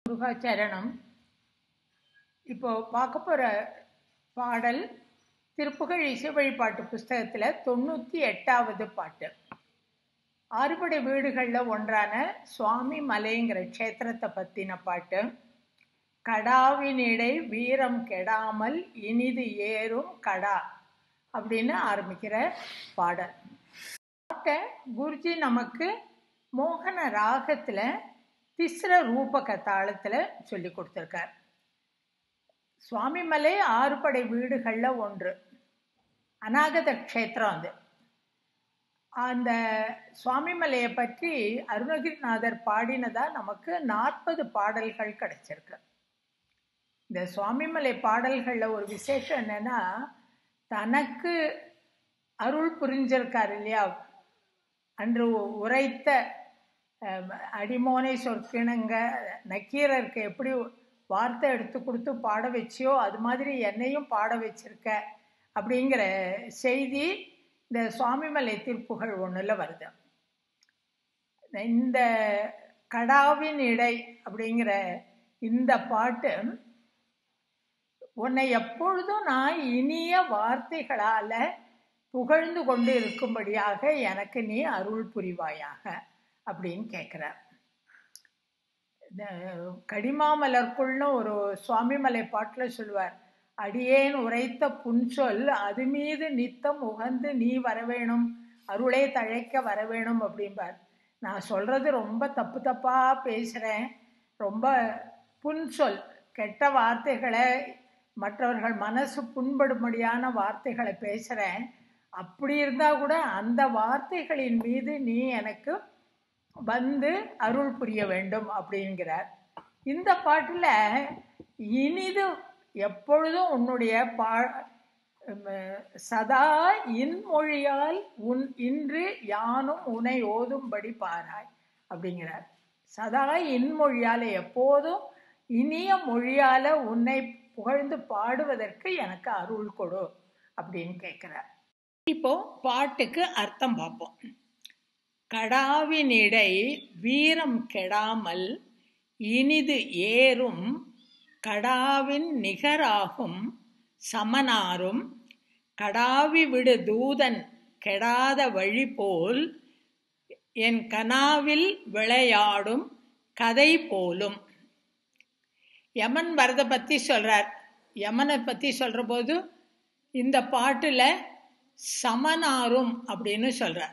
முருகாச்சரணம் இப்போ பார்க்க போகிற பாடல் திருப்புகழ் இசை வழிபாட்டு புஸ்தகத்தில் தொண்ணூற்றி எட்டாவது பாட்டு ஆறுபடை வீடுகளில் ஒன்றான சுவாமி மலைங்கிற க்ஷேத்திரத்தை பற்றின பாட்டு கடாவினிடை வீரம் கெடாமல் இனிது ஏறும் கடா அப்படின்னு ஆரம்பிக்கிற பாடல் பாட்டை குருஜி நமக்கு மோகன ராகத்தில் திஸ்ர ரூபக தாளத்தில் சொல்லி கொடுத்துருக்கார் சுவாமிமலை ஆறுபடை வீடுகளில் ஒன்று அநாகத க்ஷேத்திரம் அது அந்த சுவாமிமலையை பற்றி அருணகிரிநாதர் பாடினதா நமக்கு நாற்பது பாடல்கள் கிடைச்சிருக்கு இந்த சுவாமிமலை பாடல்களில் ஒரு விசேஷம் என்னன்னா தனக்கு அருள் புரிஞ்சிருக்கார் இல்லையா அன்று உரைத்த அடிமோனை சொற்கிணங்க நக்கீரருக்கு எப்படி வார்த்தை எடுத்து கொடுத்து பாட வச்சியோ அது மாதிரி என்னையும் பாட வச்சிருக்க அப்படிங்கிற செய்தி இந்த சுவாமிமலை திருப்புகள் ஒன்றில் வருது இந்த கடாவின் இடை அப்படிங்கிற இந்த பாட்டு உன்னை எப்பொழுதும் நான் இனிய வார்த்தைகளால் புகழ்ந்து கொண்டு இருக்கும்படியாக எனக்கு நீ அருள் புரிவாயாக அப்படின்னு கேட்குறார் இந்த கடிமாமலர்க்குள்னு ஒரு சுவாமிமலை பாட்டில் சொல்லுவார் அடியேன் உரைத்த புன்சொல் அது மீது நித்தம் உகந்து நீ வரவேணும் அருளே தழைக்க வரவேணும் அப்படிம்பார் நான் சொல்கிறது ரொம்ப தப்பு தப்பாக பேசுகிறேன் ரொம்ப புன்சொல் கெட்ட வார்த்தைகளை மற்றவர்கள் மனசு புண்படும்படியான வார்த்தைகளை பேசுகிறேன் அப்படி இருந்தால் கூட அந்த வார்த்தைகளின் மீது நீ எனக்கு வந்து அருள் புரிய வேண்டும் அப்படிங்கிறார் இந்த பாட்டில் இனிது எப்பொழுதும் உன்னுடைய பா சதா இன்மொழியால் உன் இன்று யானும் உன்னை ஓதும்படி பாராய் அப்படிங்கிறார் சதா இன்மொழியால் எப்போதும் இனிய மொழியால் உன்னை புகழ்ந்து பாடுவதற்கு எனக்கு அருள் கொடு அப்படின்னு கேட்குறார் இப்போ பாட்டுக்கு அர்த்தம் பார்ப்போம் கடாவினிடை வீரம் கெடாமல் இனிது ஏறும் கடாவின் நிகராகும் சமனாரும் கடாவி விடு தூதன் கெடாத வழி போல் என் கனாவில் விளையாடும் கதை போலும் யமன் வரதை பற்றி சொல்கிறார் யமனை பற்றி சொல்கிற போது இந்த பாட்டில் சமனாரும் அப்படின்னு சொல்கிறார்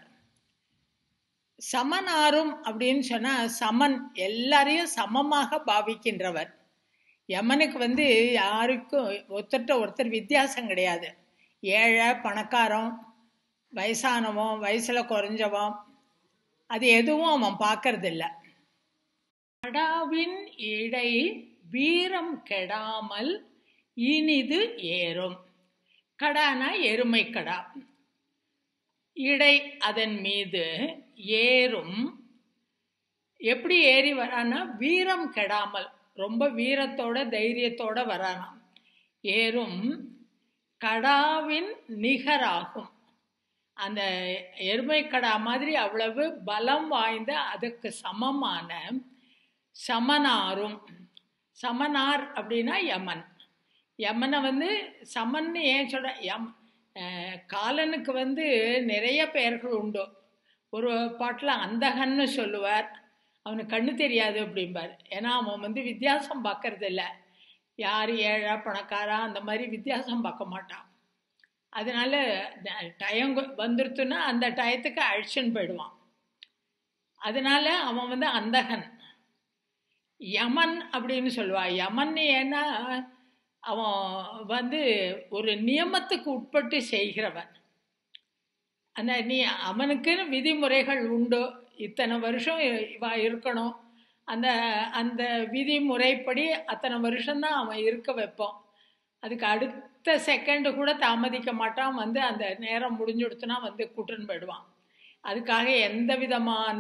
சமனாரும் அப்படின்னு சொன்னால் சமன் எல்லாரையும் சமமாக பாவிக்கின்றவர் யமனுக்கு வந்து யாருக்கும் ஒருத்தர்கிட்ட ஒருத்தர் வித்தியாசம் கிடையாது ஏழை பணக்காரம் வயசானவன் வயசில் குறைஞ்சவன் அது எதுவும் அவன் பார்க்கறதில்ல கடாவின் இடை வீரம் கெடாமல் இனிது ஏறும் கடானா எருமை கடா இடை அதன் மீது ஏறும் எப்படி ஏறி வரானா வீரம் கெடாமல் ரொம்ப வீரத்தோட தைரியத்தோட வரானாம் ஏறும் கடாவின் நிகராகும் அந்த எருமை கடா மாதிரி அவ்வளவு பலம் வாய்ந்த அதுக்கு சமமான சமனாரும் சமனார் அப்படின்னா யமன் யமனை வந்து சமன்னு ஏன் சொல்ற யம் காலனுக்கு வந்து நிறைய பெயர்கள் உண்டு ஒரு பாட்டில் அந்தகன்னு சொல்லுவார் அவனுக்கு கண்ணு தெரியாது அப்படிம்பார் ஏன்னா அவன் வந்து வித்தியாசம் பார்க்கறது இல்லை யார் ஏழை பணக்காரா அந்த மாதிரி வித்தியாசம் பார்க்க மாட்டான் அதனால டயம் வந்துருத்துன்னா அந்த டயத்துக்கு அழிச்சுன்னு போயிடுவான் அதனால அவன் வந்து அந்தகன் யமன் அப்படின்னு சொல்லுவான் யமன் ஏன்னா அவன் வந்து ஒரு நியமத்துக்கு உட்பட்டு செய்கிறவன் அந்த நீ அவனுக்குன்னு விதிமுறைகள் உண்டு இத்தனை வருஷம் இவா இருக்கணும் அந்த அந்த விதிமுறைப்படி அத்தனை வருஷம்தான் அவன் இருக்க வைப்பான் அதுக்கு அடுத்த செகண்டு கூட தாமதிக்க மாட்டான் வந்து அந்த நேரம் முடிஞ்சுடுத்துனா வந்து கூட்டுன்னு போயிடுவான் அதுக்காக எந்த விதமான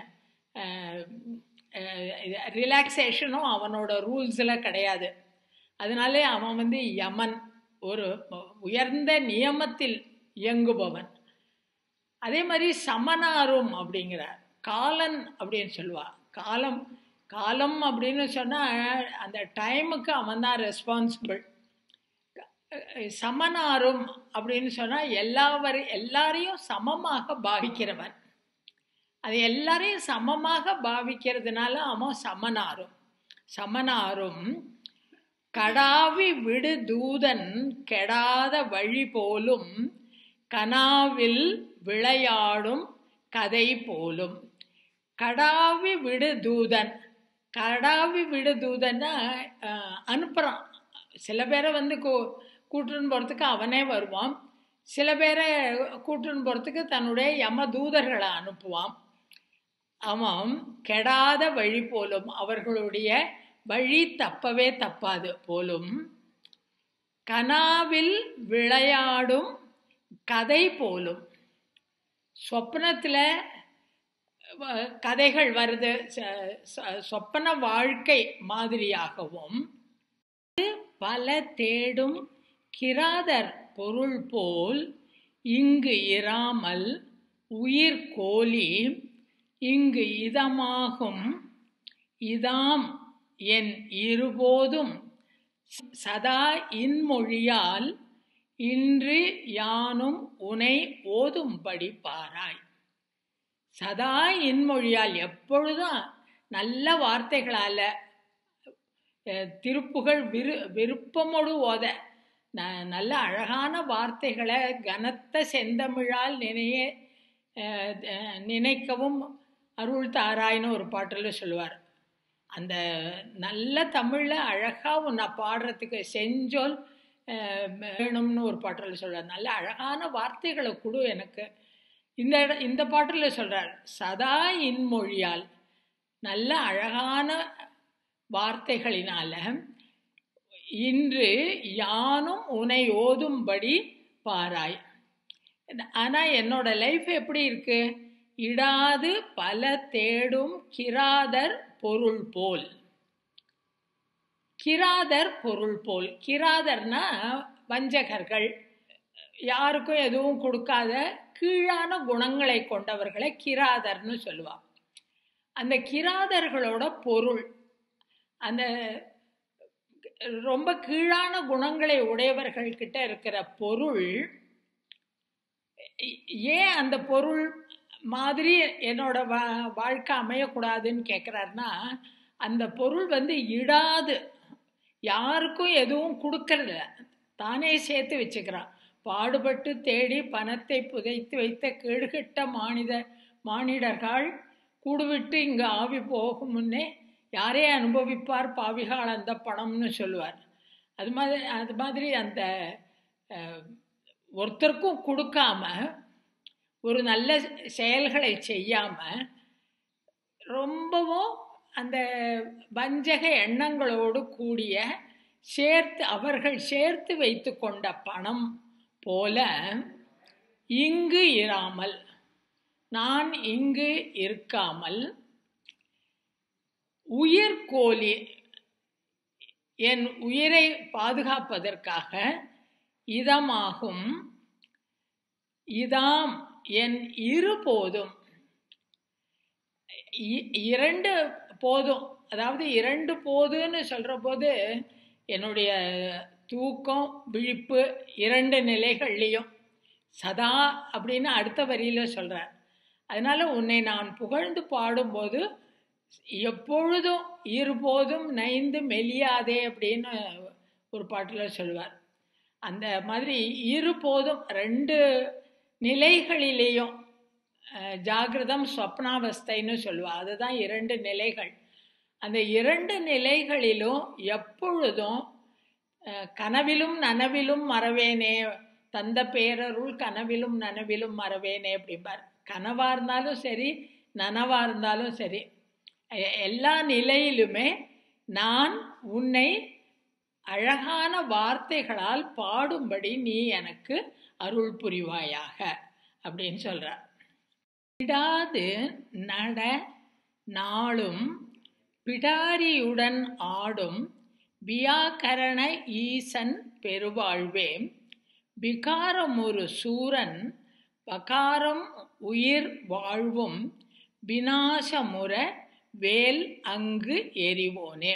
ரிலாக்ஸேஷனும் அவனோட ரூல்ஸில் கிடையாது அதனாலே அவன் வந்து யமன் ஒரு உயர்ந்த நியமத்தில் இயங்குபவன் அதே மாதிரி சமனாரும் அப்படிங்கிறார் காலன் அப்படின்னு சொல்லுவா காலம் காலம் அப்படின்னு சொன்னால் அந்த டைமுக்கு அவன் தான் ரெஸ்பான்சிபிள் சமனாரும் அப்படின்னு சொன்னால் எல்லாவரை எல்லாரையும் சமமாக பாவிக்கிறவன் அது எல்லாரையும் சமமாக பாவிக்கிறதுனால அவன் சமனாரும் சமனாரும் கடாவி விடு தூதன் கெடாத வழி போலும் கனாவில் விளையாடும் கதை போலும் கடாவி விடு தூதன் கடாவி விடு தூதன்னா அனுப்புகிறான் சில பேரை வந்து கூ கூட்டுன்னு போகிறதுக்கு அவனே வருவான் சில பேரை கூட்டுன்னு போகிறதுக்கு தன்னுடைய யம தூதர்களை அனுப்புவான் அவன் கெடாத வழி போலும் அவர்களுடைய வழி தப்பவே தப்பாது போலும் கனாவில் விளையாடும் கதை போலும் சொப்னத்தில் கதைகள் வருது சொப்பன வாழ்க்கை மாதிரியாகவும் பல தேடும் கிராதர் பொருள் போல் இங்கு இராமல் உயிர் கோலி இங்கு இதமாகும் இதாம் என் இருபோதும் சதா இன்மொழியால் இன்று யானும் உனை ஓதும்படி பாராய் சதா இன்மொழியால் எப்பொழுதும் நல்ல வார்த்தைகளால் திருப்புகள் விரு விருப்பமோடு ஓத ந நல்ல அழகான வார்த்தைகளை கனத்த செந்தமிழால் நினைய நினைக்கவும் அருள் தாராய்னு ஒரு பாட்டில் சொல்லுவார் அந்த நல்ல தமிழில் அழகாக உன்னை பாடுறதுக்கு செஞ்சொல் வேணும்னு ஒரு பாட்டில் சொல்கிறார் நல்ல அழகான வார்த்தைகளை கொடு எனக்கு இந்த இட இந்த பாட்டில் சொல்கிறார் சதா இன்மொழியால் நல்ல அழகான வார்த்தைகளினால இன்று யானும் உனை ஓதும்படி பாராய் ஆனால் என்னோட லைஃப் எப்படி இருக்கு இடாது பல தேடும் கிராதர் பொருள் போல் கிராதர் பொருள் போல் கிராதர்னா வஞ்சகர்கள் யாருக்கும் எதுவும் கொடுக்காத கீழான குணங்களை கொண்டவர்களை கிராதர்னு சொல்லுவாள் அந்த கிராதர்களோட பொருள் அந்த ரொம்ப கீழான குணங்களை உடையவர்கள் கிட்ட இருக்கிற பொருள் ஏன் அந்த பொருள் மாதிரி என்னோட வா வாழ்க்கை அமையக்கூடாதுன்னு கேட்குறாருன்னா அந்த பொருள் வந்து இடாது யாருக்கும் எதுவும் கொடுக்கறதில்ல தானே சேர்த்து வச்சுக்கிறான் பாடுபட்டு தேடி பணத்தை புதைத்து வைத்த கீழ்கட்ட மானித மானிடர்கள் கூடுவிட்டு இங்கு ஆவி போகும் முன்னே யாரே அனுபவிப்பார் பாவிகால் அந்த பணம்னு சொல்லுவார் அது மாதிரி அது மாதிரி அந்த ஒருத்தருக்கும் கொடுக்காம ஒரு நல்ல செயல்களை செய்யாமல் ரொம்பவும் அந்த வஞ்சக எண்ணங்களோடு கூடிய சேர்த்து அவர்கள் சேர்த்து வைத்து கொண்ட பணம் போல இங்கு இராமல் நான் இங்கு இருக்காமல் உயிர்கோலி என் உயிரை பாதுகாப்பதற்காக இதமாகும் இதாம் என் இரு போதும் இரண்டு போதும் அதாவது இரண்டு போதுன்னு சொல்கிற போது என்னுடைய தூக்கம் விழிப்பு இரண்டு நிலைகள்லேயும் சதா அப்படின்னு அடுத்த வரியில் சொல்கிறார் அதனால் உன்னை நான் புகழ்ந்து பாடும்போது எப்பொழுதும் இருபோதும் நைந்து மெலியாதே அப்படின்னு ஒரு பாட்டில் சொல்லுவார் அந்த மாதிரி இருபோதும் ரெண்டு நிலைகளிலேயும் ஜாகிரதம் ஸ்வப்னாவஸ்தைன்னு சொல்லுவாள் அதுதான் இரண்டு நிலைகள் அந்த இரண்டு நிலைகளிலும் எப்பொழுதும் கனவிலும் நனவிலும் மறவேனே தந்த பேரருள் கனவிலும் நனவிலும் மறவேனே அப்படிம்பார் கனவாக இருந்தாலும் சரி நனவாக இருந்தாலும் சரி எல்லா நிலையிலுமே நான் உன்னை அழகான வார்த்தைகளால் பாடும்படி நீ எனக்கு அருள் புரிவாயாக அப்படின்னு சொல்கிறார் விடாது நட நாளும் பிடாரியுடன் ஆடும் வியாக்கரண ஈசன் பெருவாழ்வே விகாரமொரு சூரன் பகாரம் உயிர் வாழ்வும் விநாசமுற வேல் அங்கு எரிவோனே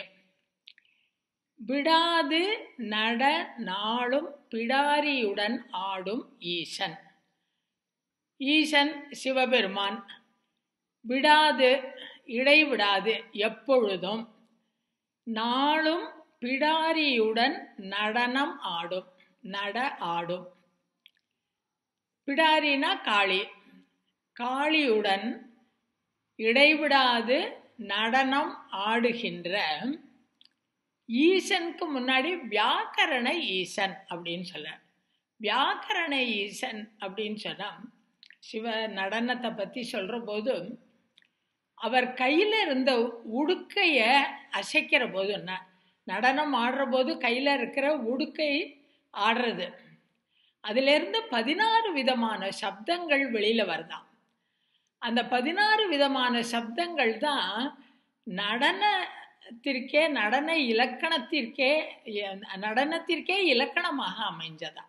விடாது நட நாளும் பிடாரியுடன் ஆடும் ஈசன் ஈசன் சிவபெருமான் விடாது இடைவிடாது எப்பொழுதும் நாளும் பிடாரியுடன் நடனம் ஆடும் நட ஆடும் பிடாரினா காளி காளியுடன் இடைவிடாது நடனம் ஆடுகின்ற ஈசனுக்கு முன்னாடி வியாக்கரண ஈசன் அப்படின்னு சொல்ல வியாக்கரண ஈசன் அப்படின்னு சொன்னால் சிவ நடனத்தை பற்றி சொல்கிற போது அவர் கையில் இருந்த உடுக்கைய அசைக்கிற போது ந- நடனம் ஆடுற போது கையில் இருக்கிற உடுக்கை ஆடுறது அதிலிருந்து பதினாறு விதமான சப்தங்கள் வெளியில் வருதாம் அந்த பதினாறு விதமான சப்தங்கள் தான் நடனத்திற்கே நடன இலக்கணத்திற்கே நடனத்திற்கே இலக்கணமாக அமைஞ்சதா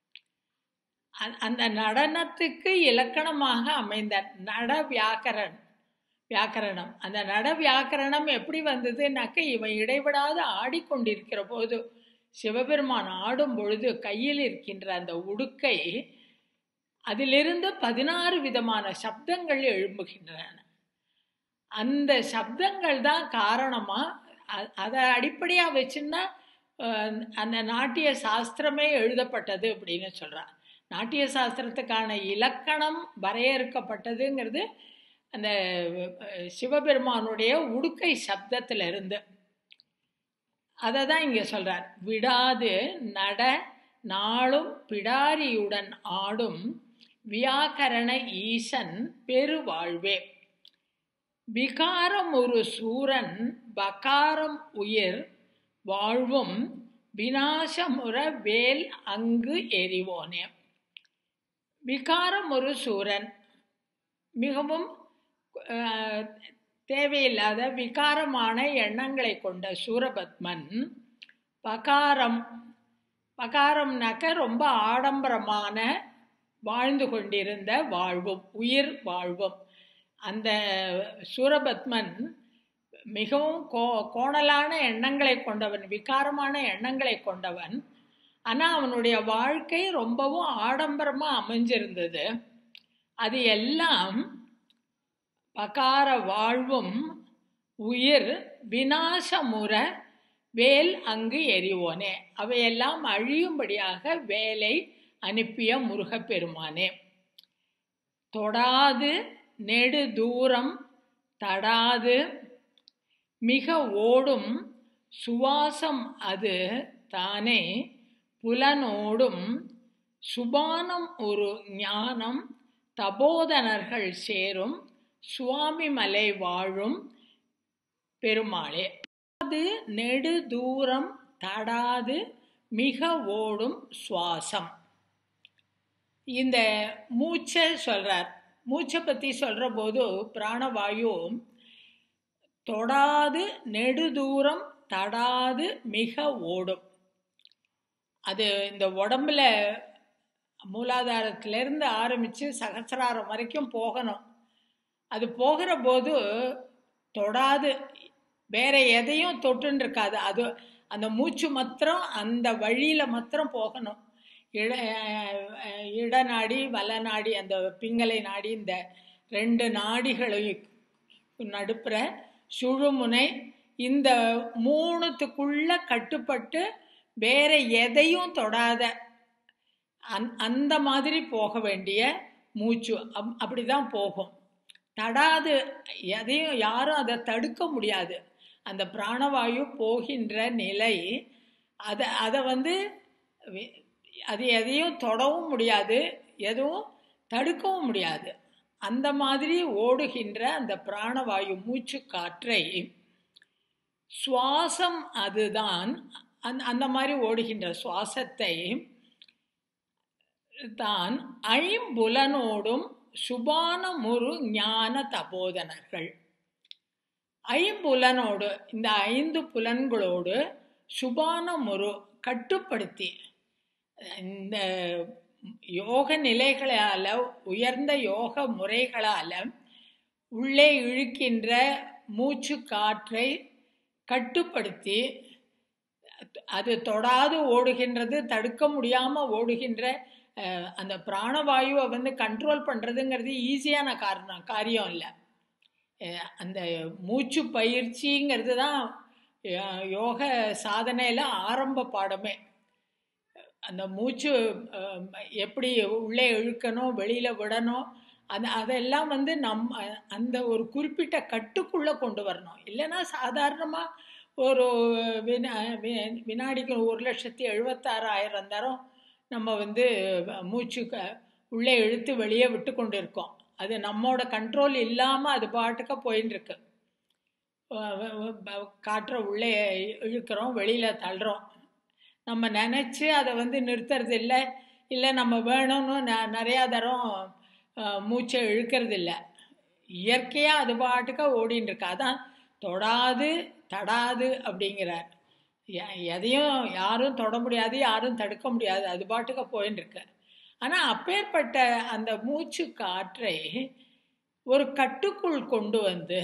அ- அந்த நடனத்துக்கு இலக்கணமாக அமைந்த நட வியாக்கரன் வியாக்கரணம் அந்த நட வியாக்கரணம் எப்படி வந்ததுனாக்க இவன் இடைவிடாது ஆடிக்கொண்டிருக்கிற போது சிவபெருமான் ஆடும் பொழுது கையில் இருக்கின்ற அந்த உடுக்கை அதிலிருந்து பதினாறு விதமான சப்தங்கள் எழும்புகின்றன அந்த சப்தங்கள் தான் காரணமாக அதை அடிப்படையாக வச்சுன்னா அஹ், அந்த நாட்டிய சாஸ்திரமே எழுதப்பட்டது அப்படின்னு சொல்கிறான் நாட்டிய சாஸ்திரத்துக்கான இலக்கணம் வரையறுக்கப்பட்டதுங்கிறது அந்த அஹ், சிவபெருமானுடைய உடுக்கை சப்தத்துல இருந்து அதை தான் இங்கே சொல்றார் விடாது நட நாளும் பிடாரியுடன் ஆடும் வியாக்கரண ஈசன் பெருவாழ்வே விகாரம் ஒரு சூரன் பகாரம் உயிர் வாழ்வும் விநாசமுற வேல் அங்கு எரிவோனே விகாரம் ஒரு சூரன் மிகவும் அஹ், தேவையில்லாத விகாரமான எண்ணங்களை கொண்ட சூரபத்மன் பகாரம் பகாரம்னாக்க ரொம்ப ஆடம்பரமான வாழ்ந்து கொண்டிருந்த வாழ்வும் உயிர் வாழ்வும் அந்த சூரபத்மன் மிகவும் கோ கோணலான எண்ணங்களை கொண்டவன் விகாரமான எண்ணங்களை கொண்டவன் ஆனால் அவனுடைய வாழ்க்கை ரொம்பவும் ஆடம்பரமாக அமைஞ்சிருந்தது அது எல்லாம் பகார வாழ்வும் உயிர் விநாசமுற வேல் அங்கு எரிவோனே அவையெல்லாம் அழியும்படியாக வேலை அனுப்பிய முருகப்பெருமானே தொடாது நெடு தூரம் தடாது மிக ஓடும் சுவாசம் அது தானே புலனோடும் சுபானம் ஒரு ஞானம் தபோதனர்கள் சேரும் சுவாமி மலை வாழும் பெருமாளே அது நெடு தூரம் தடாது மிக ஓடும் சுவாசம் இந்த மூச்சை சொல்றார் மூச்சை பற்றி சொல்கிற போது பிராணவாயு தொடாது நெடுதூரம் தடாது மிக ஓடும் அது இந்த உடம்புல மூலாதாரத்திலேருந்து ஆரம்பித்து சகசிராரம் வரைக்கும் போகணும் அது போகிற போது தொடாது வேற எதையும் தொட்டுன்னு இருக்காது அது அந்த மூச்சு மாத்திரம் அந்த வழியில் மாத்திரம் போகணும் இட அஹ் இடநாடி வலநாடி அந்த பிங்களை நாடி இந்த ரெண்டு நாடிகளையும் நடுப்புற சுழுமுனை இந்த மூணுத்துக்குள்ள கட்டுப்பட்டு வேற எதையும் தொடாத அந் அந்த மாதிரி போக வேண்டிய மூச்சு அப் அப்படிதான் போகும் தடாது எதையும் யாரும் அதை தடுக்க முடியாது அந்த பிராணவாயு போகின்ற நிலை அதை அதை வந்து வி- அது எதையும் தொடவும் முடியாது எதுவும் தடுக்கவும் முடியாது அந்த மாதிரி ஓடுகின்ற அந்த பிராணவாயு மூச்சு காற்றை சுவாசம் அதுதான் அந்த அந்த மாதிரி ஓடுகின்ற சுவாசத்தை தான் ஐம்புலனோடும் சுபானமுரு ஞான தபோதனர்கள் ஐம்புலனோடு இந்த ஐந்து புலன்களோடு சுபானமுரு கட்டுப்படுத்தி இந்த யோக நிலைகளால் உயர்ந்த யோக முறைகளால் உள்ளே இழுக்கின்ற மூச்சு காற்றை கட்டுப்படுத்தி அது தொடாது ஓடுகின்றது தடுக்க முடியாமல் ஓடுகின்ற அஹ், அந்த பிராணவாயுவை வந்து கண்ட்ரோல் பண்ணுறதுங்கிறது ஈஸியான காரணம் காரியம் இல்லை அஹ், அந்த மூச்சு பயிற்சிங்கிறது தான் யோ- யோக சாதனையில் ஆரம்ப பாடமே அந்த மூச்சு அஹ், எப்படி உள்ளே இழுக்கணும் வெளியில் விடணும் அந்த அதெல்லாம் வந்து நம் அந்த ஒரு குறிப்பிட்ட கட்டுக்குள்ளே கொண்டு வரணும் இல்லைன்னா சாதாரணமாக ஒரு வினா வி- வினாடிக்கு ஒரு லட்சத்தி எழுபத்தாறாயிரம் தரம் நம்ம வந்து மூச்சு க உள்ளே இழுத்து வெளியே விட்டு கொண்டு இருக்கோம் அது நம்மோட கண்ட்ரோல் இல்லாமல் அது பாட்டுக்க போயின்னு இருக்கு அஹ் வ- வ- ப- காற்றை உள்ளே இழுக்கிறோம் வெளியில் தள்ளுறோம் நம்ம நினச்சி அதை வந்து நிறுத்துறது இல்லை இல்லை நம்ம வேணும்னு ந நிறையா தரம் அஹ், மூச்சை இழுக்கிறது இல்லை இயற்கையாக அது பாட்டுக்க ஓடின்னு இருக்கு அதான் தொடாது தடாது அப்படிங்கிறார் எ- எதையும் யாரும் தொட முடியாது யாரும் தடுக்க முடியாது அது பாட்டுக்க போயின்னு இருக்கு ஆனால் அப்பேற்பட்ட அந்த மூச்சு காற்றை ஒரு கட்டுக்குள் கொண்டு வந்து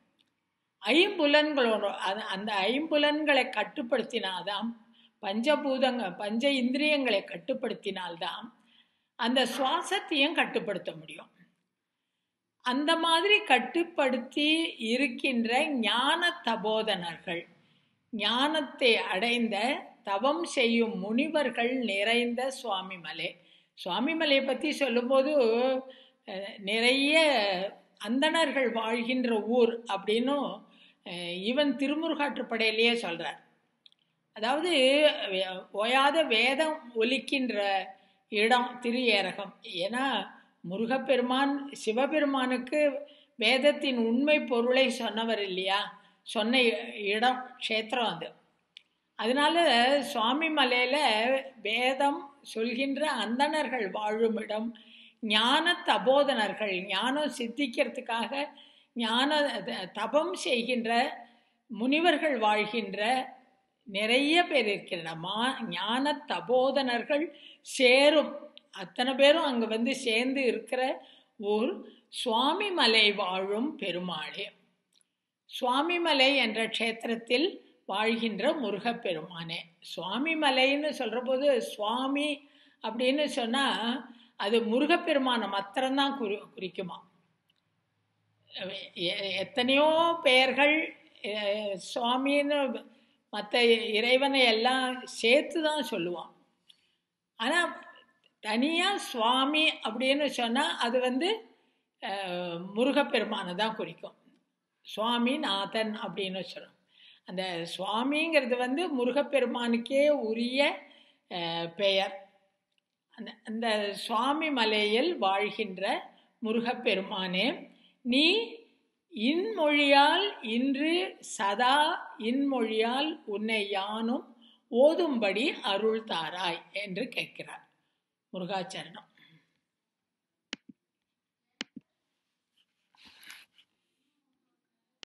ஐம்புலன்களோட அது அந்த ஐம்புலன்களை கட்டுப்படுத்தினாதான் பஞ்சபூதங்க பஞ்ச இந்திரியங்களை கட்டுப்படுத்தினால்தான் அந்த சுவாசத்தையும் கட்டுப்படுத்த முடியும் அந்த மாதிரி கட்டுப்படுத்தி இருக்கின்ற ஞான தபோதனர்கள் ஞானத்தை அடைந்த தவம் செய்யும் முனிவர்கள் நிறைந்த சுவாமிமலை சுவாமிமலையை பற்றி சொல்லும்போது அஹ், நிறைய அந்தணர்கள் வாழ்கின்ற ஊர் அப்படின்னும் அஹ், இவன் திருமுருகாற்றுப்படையிலேயே சொல்கிறார் அதாவது வே- ஓயாத வேதம் ஒலிக்கின்ற இடம் திரு ஏரகம் ஏன்னா முருகப்பெருமான் சிவபெருமானுக்கு வேதத்தின் உண்மை பொருளை சொன்னவர் இல்லையா சொன்ன இ- இடம் க்ஷேத்திரம் அது அதனால சுவாமி மலையில் வேதம் சொல்கின்ற அந்தணர்கள் வாழும் இடம் ஞான தபோதனர்கள் ஞானம் சித்திக்கிறதுக்காக ஞான த- தபம் செய்கின்ற முனிவர்கள் வாழ்கின்ற நிறைய பேர் இருக்கின்றன மா ஞான தபோதனர்கள் சேரும் அத்தனை பேரும் அங்கே வந்து சேர்ந்து இருக்கிற ஊர் சுவாமிமலை வாழும் பெருமாளே சுவாமிமலை என்ற க்ஷேத்திரத்தில் வாழ்கின்ற முருகப்பெருமானே சுவாமிமலைன்னு சொல்கிற போது சுவாமி அப்படின்னு சொன்னால் அது முருகப்பெருமானை மாத்திரம்தான் குறி குறிக்குமா எ- எத்தனையோ பெயர்கள் அஹ், சுவாமின்னு மற்ற இறைவனை எல்லாம் சேர்த்து தான் சொல்லுவான் ஆனால் தனியாக சுவாமி அப்படின்னு சொன்னால் அது வந்து அஹ், முருகப்பெருமானை தான் குறிக்கும் சுவாமி நாதன் அப்படின்னு சொல்லும் அந்த சுவாமிங்கிறது வந்து முருகப்பெருமானுக்கே உரிய அஹ், பெயர் அந்த அந்த சுவாமி மலையில் வாழ்கின்ற முருகப்பெருமானே நீ இன்மொழியால் இன்று சதா இன்மொழியால் உன்னை யானும் ஓதும்படி அருள் தாராய் என்று கேட்கிறார் முருகாச்சரணம்